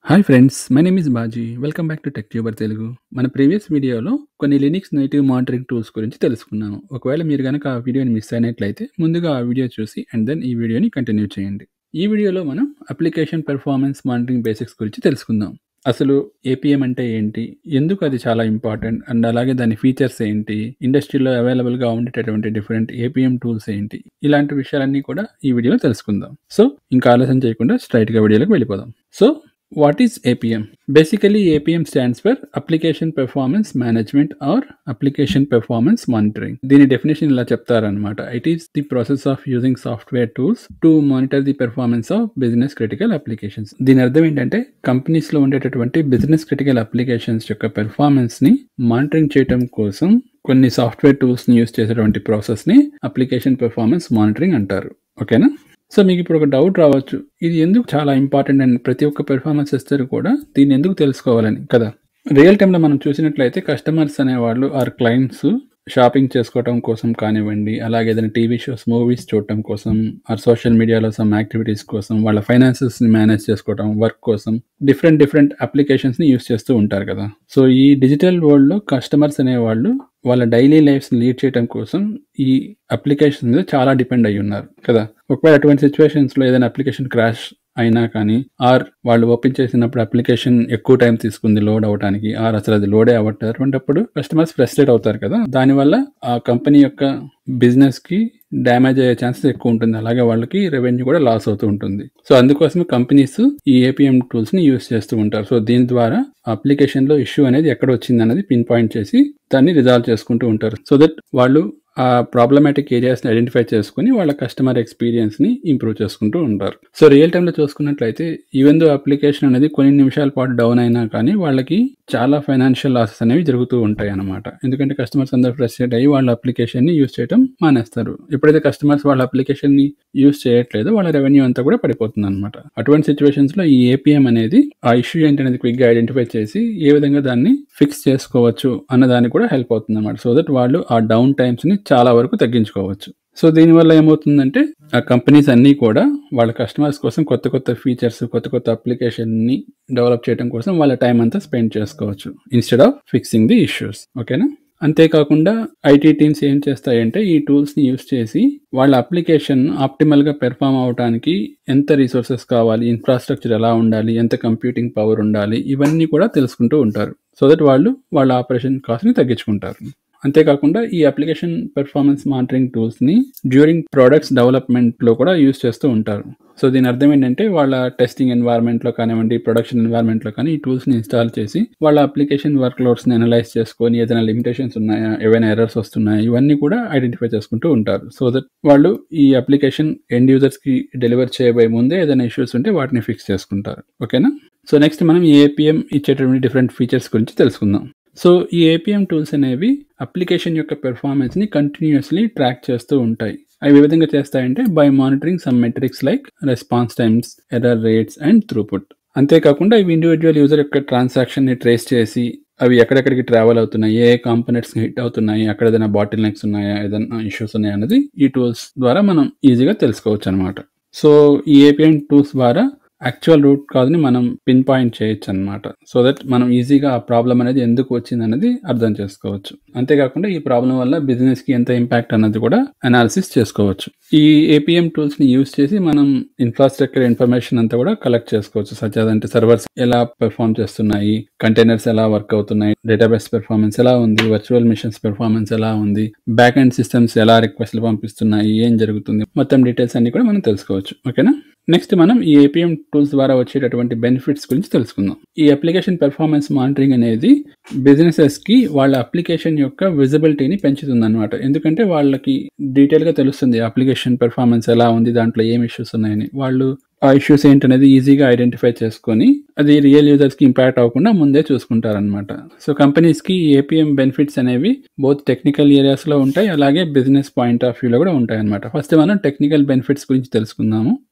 hi friends my name is Baji welcome back to tech tuber Telugu మన previous వీడియోలో కొన్ని Linux native monitoring tools గురించి తెలుసుకున్నాము ఒకవేళ మీరు కనుక ఆ వీడియోని మిస్ అయినట్లయితే ముందుగా ఆ వీడియో చూసి అండ్ దెన్ ఈ వీడియోని కంటిన్యూ చేయండి ఈ వీడియోలో మనం అప్లికేషన్ పెర్ఫార్మెన్స్ మానిటరింగ్ బేసిక్స్ గురించి తెలుసుకుందాం అసలు ఏపీఎం అంటే ఏంటి ఎందుకు అది చాలా ఇంపార్టెంట్ అండ్ అలాగే దాని ఫీచర్స్ ఏంటి ఇండస్ట్రీలో అవైలబుల్గా ఉండేటటువంటి డిఫరెంట్ ఏపీఎం టూల్స్ ఏంటి ఇలాంటి విషయాలన్నీ కూడా ఈ వీడియోలో తెలుసుకుందాం సో ఇంకా ఆలస్యం చేయకుండా స్ట్రైట్గా వీడియోలోకి వెళ్ళిపోదాం so what is APM basically APM stands for application performance management or application performance monitoring దీని డెఫినేషన్ ఇలా చెప్తారనమాట it is the process of using software tools to monitor the performance of business critical applications దీని అర్థం ఏంటంటే companies లో ఉండేటటువంటి business critical applications యొక్క performance ని మానిటరింగ్ చేయడం కోసం కొన్ని సాఫ్ట్వేర్ టూల్స్ ని యూస్ చేసేటువంటి ప్రాసెస్ ని అప్లికేషన్ పెర్ఫార్మెన్స్ మానిటరింగ్ అంటారు ఓకేనా సో మీకు ఇప్పుడు ఒక డౌట్ రావచ్చు ఇది ఎందుకు చాలా ఇంపార్టెంట్ అని ప్రతి ఒక్క పెర్ఫార్మెన్స్ ఇస్తారు కూడా దీన్ని ఎందుకు తెలుసుకోవాలని కదా రియల్ టైంలో మనం చూసినట్లయితే కస్టమర్స్ అనేవాళ్ళు ఆర్ క్లయింట్స్ షాపింగ్ చేసుకోవడం కోసం కానివ్వండి అలాగే ఏదైనా టీవీ షోస్ మూవీస్ చూడటం కోసం ఆర్ సోషల్ మీడియాలో సమ్ యాక్టివిటీస్ కోసం వాళ్ళ ఫైనాన్సెస్ ని మేనేజ్ చేసుకోవడం వర్క్ కోసం డిఫరెంట్ డిఫరెంట్ అప్లికేషన్స్ ని యూస్ చేస్తూ ఉంటారు కదా సో ఈ డిజిటల్ వరల్డ్ లో కస్టమర్స్ అనేవాళ్ళు వాళ్ళ డైలీ లైఫ్స్ లీడ్ చేయడం కోసం ఈ అప్లికేషన్ మీద చాలా డిపెండ్ అయి ఉన్నారు కదా ఒకవేళ అటువంటి సిచ్యువేషన్స్ లో ఏదైనా అప్లికేషన్ క్రాష్ అయినా కానీ ఆర్ వాళ్ళు ఓపెన్ చేసినప్పుడు అప్లికేషన్ ఎక్కువ టైం తీసుకుంది లోడ్ అవడానికి ఆర్ అసలు అది లోడే అవ్వట్లేదు అటువంటిప్పుడు కస్టమర్స్ ఫ్రస్ట్రేట్ అవుతారు కదా దానివల్ల ఆ కంపెనీ యొక్క బిజినెస్ కి డ్యామేజ్ అయ్యే ఛాన్సెస్ ఎక్కువ ఉంటుంది అలాగే వాళ్ళకి రెవెన్యూ కూడా లాస్ అవుతూ ఉంటుంది సో అందుకోసమే కంపెనీస్ ఈ ఏపీఎం టూల్స్ ని యూస్ చేస్తూ ఉంటారు సో దీని ద్వారా అప్లికేషన్ లో ఇష్యూ అనేది ఎక్కడ వచ్చింది అనేది పిన్ పాయింట్ చేసి దాన్ని రిజాల్వ్ చేసుకుంటూ ఉంటారు సో దట్ వాళ్ళు ఆ ప్రాబ్లమాటిక్ ఏరియాస్ని ఐడెంటిఫై చేసుకుని వాళ్ళ కస్టమర్ ఎక్స్పీరియన్స్ని ఇంప్రూవ్ చేసుకుంటూ ఉంటారు సో రియల్ టైంలో చూసుకున్నట్లయితే ఈవెన్ దో అప్లికేషన్ అనేది కొన్ని నిమిషాల పాటు డౌన్ అయినా కానీ వాళ్ళకి చాలా ఫైనాన్షియల్ లాసెస్ అనేవి జరుగుతూ ఉంటాయి అనమాట ఎందుకంటే కస్టమర్స్ అందరూ ఫ్రస్ట్రేట్ అయ్యి వాళ్ళ అప్లికేషన్ని యూస్ చేయడం మానేస్తారు ఎప్పుడైతే కస్టమర్స్ వాళ్ళ అప్లికేషన్ని యూస్ చేయట్లేదో వాళ్ళ రెవెన్యూ అంతా కూడా పడిపోతుంది అనమాట అటువంటి సిచ్యువేషన్స్ లో ఈ ఏపీఎం అనేది ఆ ఇష్యూ ఏంటనేది క్విక్ గా ఐడెంటిఫై చేసి ఏ విధంగా దాన్ని ఫిక్స్ చేసుకోవచ్చు అన్న దానికి కూడా హెల్ప్ అవుతుంది అనమాట సో దట్ వాళ్ళు ఆ డౌన్ టైమ్స్ ని చాలా వరకు తగ్గించుకోవచ్చు సో దీనివల్ల ఏమవుతుందంటే ఆ కంపెనీస్ అన్నీ కూడా వాళ్ళ కస్టమర్స్ కోసం కొత్త కొత్త ఫీచర్స్ కొత్త కొత్త అప్లికేషన్ని డెవలప్ చేయడం కోసం వాళ్ళ టైం అంతా స్పెండ్ చేసుకోవచ్చు instead of fixing the issues ఓకేనా అంతేకాకుండా ఐటీ టీమ్స్ ఏం చేస్తాయంటే ఈ టూల్స్ని యూస్ చేసి వాళ్ళ అప్లికేషన్ ఆప్టిమల్గా పెర్ఫామ్ అవడానికి ఎంత రిసోర్సెస్ కావాలి ఇన్ఫ్రాస్ట్రక్చర్ ఎలా ఉండాలి ఎంత కంప్యూటింగ్ పవర్ ఉండాలి ఇవన్నీ కూడా తెలుసుకుంటూ ఉంటారు సో దట్ వాళ్ళు వాళ్ళ ఆపరేషన్ కాస్ట్ని తగ్గించుకుంటారు అంతేకాకుండా ఈ అప్లికేషన్ పెర్ఫార్మెన్స్ మానిటరింగ్ టూల్స్ని డ్యూరింగ్ ప్రోడక్ట్స్ డెవలప్మెంట్లో కూడా యూస్ చేస్తూ ఉంటారు సో దీని అర్థం ఏంటంటే వాళ్ళ టెస్టింగ్ ఎన్వైర్న్మెంట్లో కానివ్వండి ప్రొడక్షన్ ఎన్వైర్న్మెంట్లో కానీ ఈ టూల్స్ని ఇన్స్టాల్ చేసి వాళ్ళ అప్లికేషన్ వర్క్ లోడ్స్ని అనలైజ్ చేసుకొని ఏదైనా లిమిటేషన్స్ ఉన్నాయా ఏవైనా ఎర్రర్స్ వస్తున్నాయా ఇవన్నీ కూడా ఐడెంటిఫై చేసుకుంటూ ఉంటారు సో దట్ వాళ్ళు ఈ అప్లికేషన్ ఎండ్ యూజర్స్కి డెలివర్ చేయబోయే ముందే ఏదైనా ఇష్యూస్ ఉంటే వాటిని ఫిక్స్ చేసుకుంటారు ఓకేనా సో నెక్స్ట్ మనం ఈ ఏపీఎం ఇచ్చేటటువంటి డిఫరెంట్ ఫీచర్స్ గురించి తెలుసుకుందాం సో ఈ ఏపీఎం టూల్స్ అనేవి అప్లికేషన్ యొక్క పెర్ఫార్మెన్స్ని కంటిన్యూస్లీ ట్రాక్ చేస్తూ ఉంటాయి అవి ఏ విధంగా చేస్తాయంటే by monitoring some metrics like response times error rates and throughput అంతేకాకుండా ఇవి ఇండివిజువల్ యూజర్ యొక్క ట్రాన్సాక్షన్ని ట్రేస్ చేసి అవి ఎక్కడెక్కడికి ట్రావెల్ అవుతున్నాయి ఏ కాంపోనెంట్స్ హిట్ అవుతున్నాయి అక్కడ ఏదైనా బాటిల్ నెక్స్ ఉన్నాయా ఏదైనా ఇష్యూస్ ఉన్నాయా అనేది ఈ టూల్స్ ద్వారా మనం ఈజీగా తెలుసుకోవచ్చు అనమాట సో ఈ ఏపీఎం టూల్స్ ద్వారా యాక్చువల్ రూట్ కాజ్ని మనం పిన్ పాయింట్ చేయొచ్చు అనమాట సో దట్ మనం ఈజీగా ఆ ప్రాబ్లం అనేది ఎందుకు వచ్చింది అనేది అర్థం చేసుకోవచ్చు అంతేకాకుండా ఈ ప్రాబ్లం వల్ల బిజినెస్ కి ఎంత ఇంపాక్ట్ అన్నది కూడా అనాలిసిస్ చేసుకోవచ్చు ఈ ఏపీఎం టూల్స్ ని యూస్ చేసి మనం ఇన్ఫ్రాస్ట్రక్చర్ ఇన్ఫర్మేషన్ అంతా కూడా కలెక్ట్ చేసుకోవచ్చు సచ్ అంటే సర్వర్స్ ఎలా పెర్ఫామ్ చేస్తున్నాయి కంటైనర్స్ ఎలా వర్క్ అవుతున్నాయి డేటాబేస్ పెర్ఫార్మెన్స్ ఎలా ఉంది వర్చువల్ మిషన్స్ పెర్ఫార్మెన్స్ ఎలా ఉంది బ్యాక్ అండ్ సిస్టమ్స్ ఎలా రిక్వెస్ట్లు పంపిస్తున్నాయి ఏం జరుగుతుంది మొత్తం డీటెయిల్స్ అన్ని కూడా మనం తెలుసుకోవచ్చు ఓకేనా నెక్స్ట్ మనం ఈ ఏపీఎం టూల్స్ ద్వారా వచ్చేటటువంటి బెనిఫిట్స్ గురించి తెలుసుకుందాం ఈ అప్లికేషన్ పెర్ఫార్మెన్స్ మానిటరింగ్ అనేది బిజినెసెస్ కి వాళ్ళ అప్లికేషన్ యొక్క విజిబిలిటీని పెంచుతుంది అనమాట ఎందుకంటే వాళ్ళకి డీటెయిల్ గా తెలుస్తుంది అప్లికేషన్ పెర్ఫార్మెన్స్ ఎలా ఉంది దాంట్లో ఏం ఇష్యూస్ ఉన్నాయని వాళ్ళు ఆ ఇష్యూస్ ఏంటనేది ఈజీగా ఐడెంటిఫై చేసుకొని అది రియల్ యూజర్స్ కి ఇంపాక్ట్ అవ్వకుండా ముందే చూసుకుంటారనమాట సో కంపెనీస్ కి ఏపీఎం బెనిఫిట్స్ అనేవి బోత్ టెక్నికల్ ఏరియాస్ లో ఉంటాయి అలాగే బిజినెస్ పాయింట్ ఆఫ్ వ్యూలో కూడా ఉంటాయి అనమాట ఫస్ట్ మనం టెక్నికల్ బెనిఫిట్స్ గురించి తెలుసుకుందాము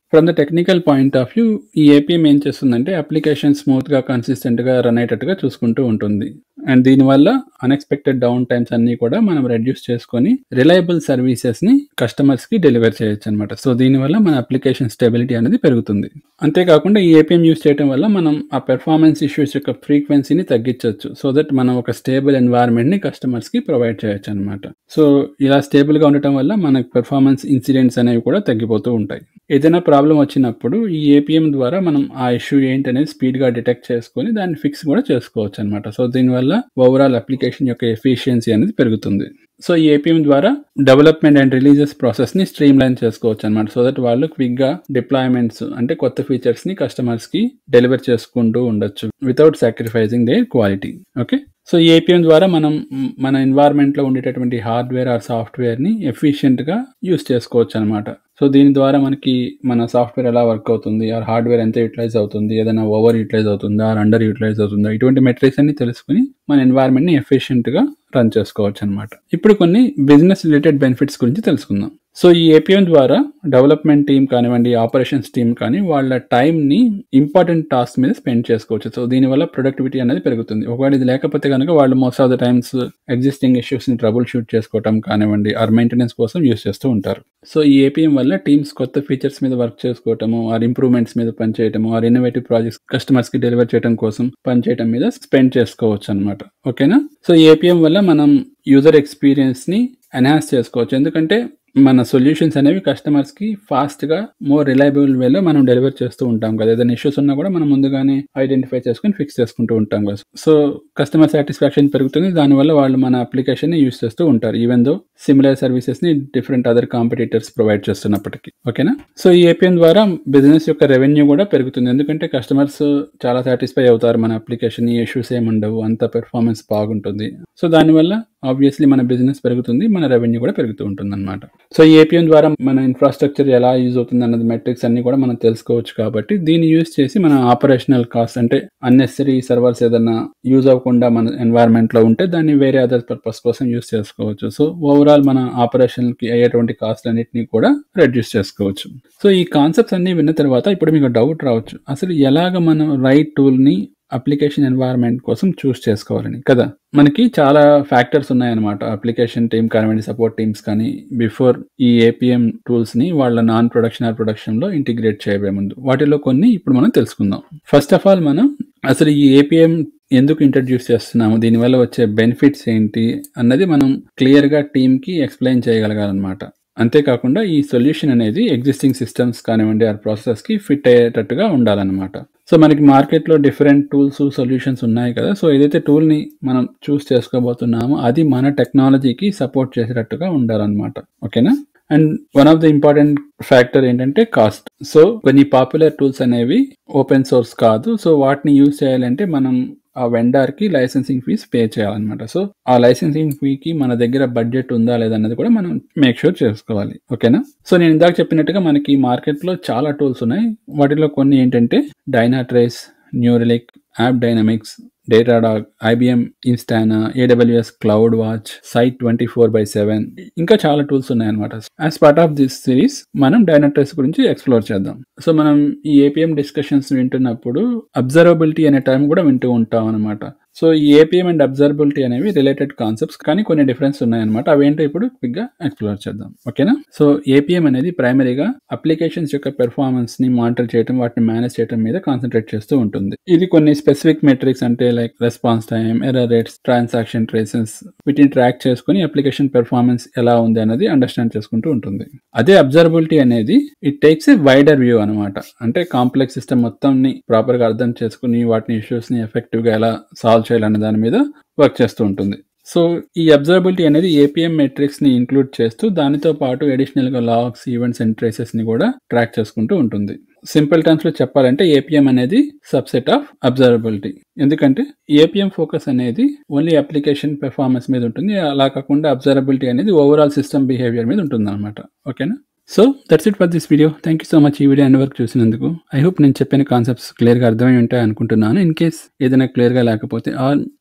from the technical point of view ఈ ఏపీఎం ఏం చేస్తుందంటే అప్లికేషన్ స్మూత్గా కన్సిస్టెంట్గా రన్ అయ్యేటట్టుగా చూసుకుంటూ ఉంటుంది అండ్ దీనివల్ల అన్ఎక్స్పెక్టెడ్ డౌన్ టైమ్స్ అన్ని కూడా మనం రెడ్యూస్ చేసుకొని రిలయబుల్ సర్వీసెస్ ని కస్టమర్స్ కి డెలివర్ చేయొచ్చు అనమాట సో దీనివల్ల మన అప్లికేషన్ స్టెబిలిటీ అనేది పెరుగుతుంది అంతేకాకుండా ఈ ఏపీఎం యూస్ చేయడం వల్ల మనం ఆ పెర్ఫార్మెన్స్ ఇష్యూస్ యొక్క ఫ్రీక్వెన్సీని తగ్గించవచ్చు సో దట్ మనం ఒక స్టేబుల్ ఎన్వైరన్మెంట్ ని కస్టమర్స్ కి ప్రొవైడ్ చేయొచ్చు అనమాట సో ఇలా స్టేబుల్ గా ఉండటం వల్ల మనకు పెర్ఫార్మెన్స్ ఇన్సిడెంట్స్ అనేవి కూడా తగ్గిపోతూ ఉంటాయి ఏదైనా ప్రాబ్లం వచ్చినప్పుడు ఈ ఏపీఎం ద్వారా మనం ఆ ఇష్యూ ఏంటి అనేది స్పీడ్ గా డిటెక్ట్ చేసుకొని దాన్ని ఫిక్స్ కూడా చేసుకోవచ్చు అనమాట సో దీనివల్ల ఓవరాల్ అప్లికేషన్ యొక్క ఎఫిషియన్సీ అనేది పెరుగుతుంది సో ఈ ఏపీఎం ద్వారా డెవలప్మెంట్ అండ్ రిలీజెస్ ప్రాసెస్ ని స్ట్రీమ్ లైన్ చేసుకోవచ్చు అనమాట సో దట్ వాళ్ళు క్విక్ గా డిప్లాయ్మెంట్స్ అంటే కొత్త ఫీచర్స్ ని కస్టమర్స్ కి డెలివర్ చేసుకుంటూ ఉండొచ్చు without sacrificing their quality okay so ఈ ఏపీఎం ద్వారా మనం మ్, మన ఎన్వైర్న్మెంట్ లో ఉండేటటువంటి హార్డ్వేర్ ఆర్ సాఫ్ట్వేర్ ని ఎఫిషియెంట్ గా యూస్ చేసుకోవచ్చు అనమాట సో దీని ద్వారా మనకి మన సాఫ్ట్వేర్ ఎలా వర్క్ అవుతుంది ఆర్ హార్డ్వేర్ ఎంత యూటిలైజ్ అవుతుంది ఏదైనా ఓవర్ యూటిలైజ్ అవుతుందా ఆర్ అండర్ యూటిలైజ్ అవుతుందా ఇటువంటి మెట్రిక్స్ అన్ని తెలుసుకుని మన ఎన్వైర్న్మెంట్ ని ఎఫిషియెంట్ గా రన్ చేసుకోవచ్చు అనమాట ఇప్పుడు కొన్ని బిజినెస్ రిలేటెడ్ బెనిఫిట్స్ గురించి తెలుసుకుందాం సో ఈ ఏపీఎం ద్వారా డెవలప్మెంట్ టీం కానివ్వండి ఆపరేషన్స్ టీం కానీ వాళ్ళ టైం ని ఇంపార్టెంట్ టాస్క్ మీద స్పెండ్ చేసుకోవచ్చు సో దీనివల్ల ప్రొడక్టివిటీ అనేది పెరుగుతుంది ఒకవేళ ఇది లేకపోతే కనుక వాళ్ళు most of the times existing issues ని ట్రబుల్ షూట్ చేసుకోవటం కానివ్వండి ఆర్ మెయింటెనెన్స్ కోసం యూస్ చేస్తూ ఉంటారు సో ఈ ఏపీఎం వల్ల టీమ్స్ కొత్త ఫీచర్స్ మీద వర్క్ చేసుకోవటము ఆర్ ఇంప్రూవ్మెంట్స్ మీద పనిచేయటము ఆర్ ఇన్నోవేటివ్ ప్రాజెక్ట్స్ కస్టమర్స్ కి డెలివర్ చేయడం కోసం పనిచేయడం మీద స్పెండ్ చేసుకోవచ్చు అనమాట ఓకేనా సో ఈ ఏపీఎం వల్ల మనం యూజర్ ఎక్స్పీరియన్స్ ని ఎన్హాన్స్ చేసుకోవచ్చు ఎందుకంటే మన సొల్యూషన్స్ అనేవి కస్టమర్స్ కి ఫాస్ట్ గా మోర్ రిలయబుల్ వేలో మనం డెలివర్ చేస్తూ ఉంటాం కదా ఏదైనా ఇష్యూస్ ఉన్నా కూడా మనం ముందుగానే ఐడెంటిఫై చేసుకుని ఫిక్స్ చేసుకుంటూ ఉంటాం కదా సో కస్టమర్ సాటిస్ఫాక్షన్ పెరుగుతుంది దానివల్ల వాళ్ళు మన అప్లికేషన్ ని యూస్ చేస్తూ ఉంటారు ఈవెన్ దో సిమిలర్ సర్వీసెస్ ని డిఫరెంట్ అదర్ కాంపిటీటర్స్ ప్రొవైడ్ చేస్తున్నప్పటికీ ఓకేనా సో ఈ ఏపీఎం ద్వారా బిజినెస్ యొక్క రెవెన్యూ కూడా పెరుగుతుంది ఎందుకంటే కస్టమర్స్ చాలా సాటిస్ఫై అవుతారు మన అప్లికేషన్ ఈ ఇష్యూస్ ఏమి ఉండవు అంత పెర్ఫార్మెన్స్ బాగుంటుంది సో దానివల్ల ఆబ్వియస్లీ మన బిజినెస్ పెరుగుతుంది మన రెవెన్యూ కూడా పెరుగుతూ ఉంటుంది అనమాట సో ఈ ఏపీఎం ద్వారా మన ఇన్ఫ్రాస్ట్రక్చర్ ఎలా యూజ్ అవుతుంది అన్నది మెట్రిక్స్ అన్ని కూడా మనం తెలుసుకోవచ్చు కాబట్టి దీన్ని యూజ్ చేసి మన ఆపరేషనల్ కాస్ట్ అంటే అన్నెసరీ సర్వర్స్ ఏదైనా యూజ్ అవ్వకుండా మన ఎన్వైరన్మెంట్ లో ఉంటే దాన్ని వేరే అదర్ పర్పస్ కోసం యూజ్ చేసుకోవచ్చు సో ఓవరాల్ మన ఆపరేషన్ కి అయ్యేటువంటి కాస్ట్ అన్నిటిని కూడా రెడ్యూస్ చేసుకోవచ్చు సో ఈ కాన్సెప్ట్స్ అన్ని విన్న తర్వాత ఇప్పుడు మీకు డౌట్ రావచ్చు అసలు ఎలాగ మనం రైట్ టూల్ ని అప్లికేషన్ ఎన్వైరన్మెంట్ కోసం చూస్ చేసుకోవాలని కదా మనకి చాలా ఫ్యాక్టర్స్ ఉన్నాయన్నమాట అప్లికేషన్ టీమ్ కానివ్వండి సపోర్ట్ టీమ్స్ కానీ బిఫోర్ ఈ ఏపీఎం టూల్స్ ని వాళ్ళ నాన్ ప్రొడక్షన్ ఆర్ ప్రొడక్షన్ లో ఇంటిగ్రేట్ చేయబోయే ముందు వాటిలో కొన్ని ఇప్పుడు మనం తెలుసుకుందాం ఫస్ట్ ఆఫ్ ఆల్ మనం అసలు ఈ ఏపీఎం ఎందుకు ఇంట్రడ్యూస్ చేస్తున్నాము దీనివల్ల వచ్చే బెనిఫిట్స్ ఏంటి అన్నది మనం క్లియర్ గా టీమ్ కి ఎక్స్ప్లెయిన్ చేయగలగాలన్నమాట అంతేకాకుండా ఈ సొల్యూషన్ అనేది ఎగ్జిస్టింగ్ సిస్టమ్స్ కానివ్వండి ఆ ప్రాసెస్ కి ఫిట్ అయ్యేటట్టుగా ఉండాలన్నమాట సో మనకి మార్కెట్లో డిఫరెంట్ టూల్స్ సొల్యూషన్స్ ఉన్నాయి కదా సో ఏదైతే టూల్ ని మనం చూస్ చేసుకోబోతున్నామో అది మన టెక్నాలజీకి సపోర్ట్ చేసేటట్టుగా ఉండాలన్నమాట ఓకేనా and one of the important factor ఏంటంటే కాస్ట్ సో కొన్ని పాపులర్ టూల్స్ అనేవి ఓపెన్ సోర్స్ కాదు సో వాటిని యూజ్ చేయాలంటే మనం ఆ వెండర్ కి లైసెన్సింగ్ ఫీజ్ పే చేయాలన్నమాట సో ఆ లైసెన్సింగ్ ఫీకి మన దగ్గర బడ్జెట్ ఉందా లేదన్నది కూడా మనం మేక్ షూర్ చేసుకోవాలి ఓకేనా సో నేను ఇందాక చెప్పినట్టుగా మనకి మార్కెట్ లో చాలా టూల్స్ ఉన్నాయి వాటిలో కొన్ని ఏంటంటే Dynatrace New Relic AppDynamics Datadog IBM Instana AWS CloudWatch Site twenty four by seven ఇంకా చాలా టూల్స్ ఉన్నాయన్నమాట as part of this series మనం డైనాట్రెస్ గురించి ఎక్స్ప్లోర్ చేద్దాం సో మనం ఈ ఏపీఎం డిస్కషన్స్ వింటున్నప్పుడు అబ్జర్వబిలిటీ అనే టైం కూడా వింటూ ఉంటాం అనమాట సో ఈ ఏపీఎం అండ్ అబ్జర్వబిలిటీ అనేవి రిలేటెడ్ కాన్సెప్ట్స్ కానీ కొన్ని డిఫరెన్స్ ఉన్నాయన్నమాట అవేంటో ఇప్పుడు క్విక్ గా ఎక్స్ప్లోర్ చేద్దాం ఓకేనా సో ఏపీఎం అనేది ప్రైమరీగా అప్లికేషన్స్ యొక్క పెర్ఫార్మెన్స్ ని మానిటర్ చేయడం వాటిని మేనేజ్ చేయడం మీద కాన్సన్ట్రేట్ చేస్తూ ఉంటుంది ఇది కొన్ని స్పెసిఫిక్ మెట్రిక్స్ అంటే like response time error rates transaction traces వీటిని ట్రాక్ చేసుకుని అప్లికేషన్ పెర్ఫార్మెన్స్ ఎలా ఉంది అనేది అండర్స్టాండ్ చేసుకుంటూ ఉంటుంది అదే అబ్జర్వబిలిటీ అనేది it takes a wider view అనమాట అంటే కాంప్లెక్స్ సిస్టమ్ మొత్తం ని ప్రాపర్ గా అర్థం చేసుకుని వాటిని ఇష్యూస్ ని ఎఫెక్టివ్ గా ఎలా సాల్వ్ చేయాలనే దాని మీద వర్క్ చేస్తూ ఉంటుంది సో ఈ అబ్జర్వబిలిటీ అనేది ఏపీఎం మెట్రిక్స్ ని ఇంక్లూడ్ చేస్తూ దానితో పాటు అడిషనల్ గా లాగ్స్ ఈవెంట్స్ అండ్ ట్రేసెస్ ని కూడా ట్రాక్ చేసుకుంటూ ఉంటుంది సింపుల్ టర్మ్స్ లో చెప్పాలంటే ఏపీఎం అనేది సబ్సెట్ ఆఫ్ అబ్జర్వబిలిటీ ఎందుకంటే ఏపీఎం ఫోకస్ అనేది ఓన్లీ అప్లికేషన్ పెర్ఫార్మెన్స్ మీద ఉంటుంది అలా కాకుండా అబ్జర్వబిలిటీ అనేది ఓవరాల్ సిస్టమ్ బిహేవియర్ మీద ఉంటుంది అనమాట ఓకేనా so that's it for this video thank you so much ఈ వీడియో ఎండ్ వరకు చూసినందుకు ఐ హోప్ నేను చెప్పిన కాన్సెప్ట్స్ క్లియర్గా అర్థమై ఉంటాయి అనుకుంటున్నాను ఇన్ కేస్ ఏదైనా క్లియర్గా లేకపోతే ఆర్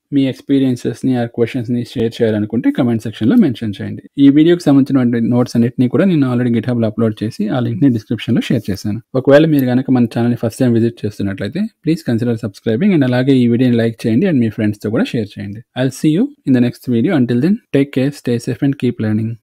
మీ ఎక్స్పీరియన్సెస్ని ఆ క్వశ్చన్స్ని షేర్ చేయాలనుకుంటే కమెంట్ సెక్షన్లో మెన్షన్ చేయండి ఈ వీడియోకి సంబంధించిన నోట్స్ అన్నింటినీ కూడా నేను ఆల్రెడీ గిట్ హబ్లో అప్లోడ్ చేసి ఆ లింక్ని డిస్క్రిప్షన్లో షేర్ చేశాను ఒకవేళ మీరు కనుక మన ఛానల్ని ఫస్ట్ టైం విజిట్ చేస్తున్నట్లయితే ప్లీజ్ కన్సిడర్ సబ్స్క్రైబింగ్ అండ్ అలాగే ఈ వీడియోని లైక్ చేయండి అండ్ మీ ఫ్రెండ్స్తో కూడా షేర్ చేయండి I'll see you in the next video until then take care stay safe and keep learning